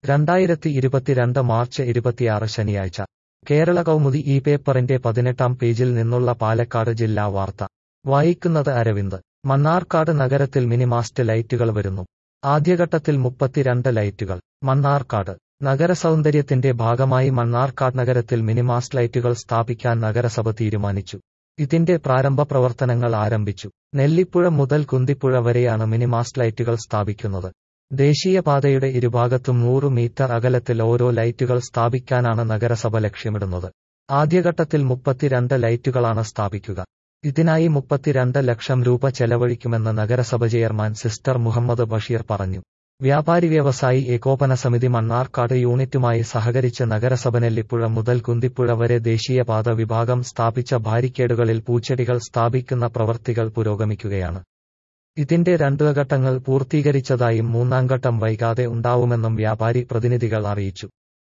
രണ്ടായിരത്തി ഇരുപത്തിരണ്ട് മാർച്ച് ഇരുപത്തിയാറ് ശനിയാഴ്ച കേരള കൗമുദി ഈ പേപ്പറിന്റെ പതിനെട്ടാം പേജിൽ നിന്നുള്ള പാലക്കാട് ജില്ലാ വാർത്ത വായിക്കുന്നത് അരവിന്ദ് മണ്ണാർക്കാട് നഗരത്തിൽ മിനിമാസ്റ്റ് ലൈറ്റുകൾ വരുന്നു ആദ്യഘട്ടത്തിൽ മുപ്പത്തിരണ്ട് ലൈറ്റുകൾ മണ്ണാർക്കാട് നഗരസൗന്ദര്യത്തിന്റെ ഭാഗമായി മണ്ണാർക്കാട് നഗരത്തിൽ മിനിമാസ്റ്റ് ലൈറ്റുകൾ സ്ഥാപിക്കാൻ നഗരസഭ തീരുമാനിച്ചു ഇതിന്റെ പ്രാരംഭ പ്രവർത്തനങ്ങൾ ആരംഭിച്ചു നെല്ലിപ്പുഴ മുതൽ കുന്തിപ്പുഴ വരെയാണ് മിനിമാസ്റ്റ് ലൈറ്റുകൾ സ്ഥാപിക്കുന്നത് ദേശീയപാതയുടെ ഇരുഭാഗത്തും നൂറ് മീറ്റർ അകലത്തിൽ ഓരോ ലൈറ്റുകൾ സ്ഥാപിക്കാനാണ് നഗരസഭ ലക്ഷ്യമിടുന്നത് ആദ്യഘട്ടത്തിൽ മുപ്പത്തിരണ്ട് ലൈറ്റുകളാണ് സ്ഥാപിക്കുക ഇതിനായി മുപ്പത്തിരണ്ട് ലക്ഷം രൂപ ചെലവഴിക്കുമെന്ന് നഗരസഭ ചെയർമാൻ സിസ്റ്റർ മുഹമ്മദ് ബഷീർ പറഞ്ഞു വ്യാപാരി വ്യവസായി ഏകോപന സമിതി മണ്ണാർക്കാട് യൂണിറ്റുമായി സഹകരിച്ച് നഗരസഭ നെല്ലിപ്പുഴ മുതൽ കുന്തിപ്പുഴ വരെ ദേശീയപാത വിഭാഗം സ്ഥാപിച്ച ബാരിക്കേഡുകളിൽ പൂച്ചെടികൾ സ്ഥാപിക്കുന്ന പ്രവൃത്തികൾ പുരോഗമിക്കുകയാണ് ഇതിന്റെ രണ്ട് ഘട്ടങ്ങൾ പൂർത്തീകരിച്ചതായും മൂന്നാം ഘട്ടം വൈകാതെ ഉണ്ടാവുമെന്നും വ്യാപാരി പ്രതിനിധികൾ അറിയിച്ചു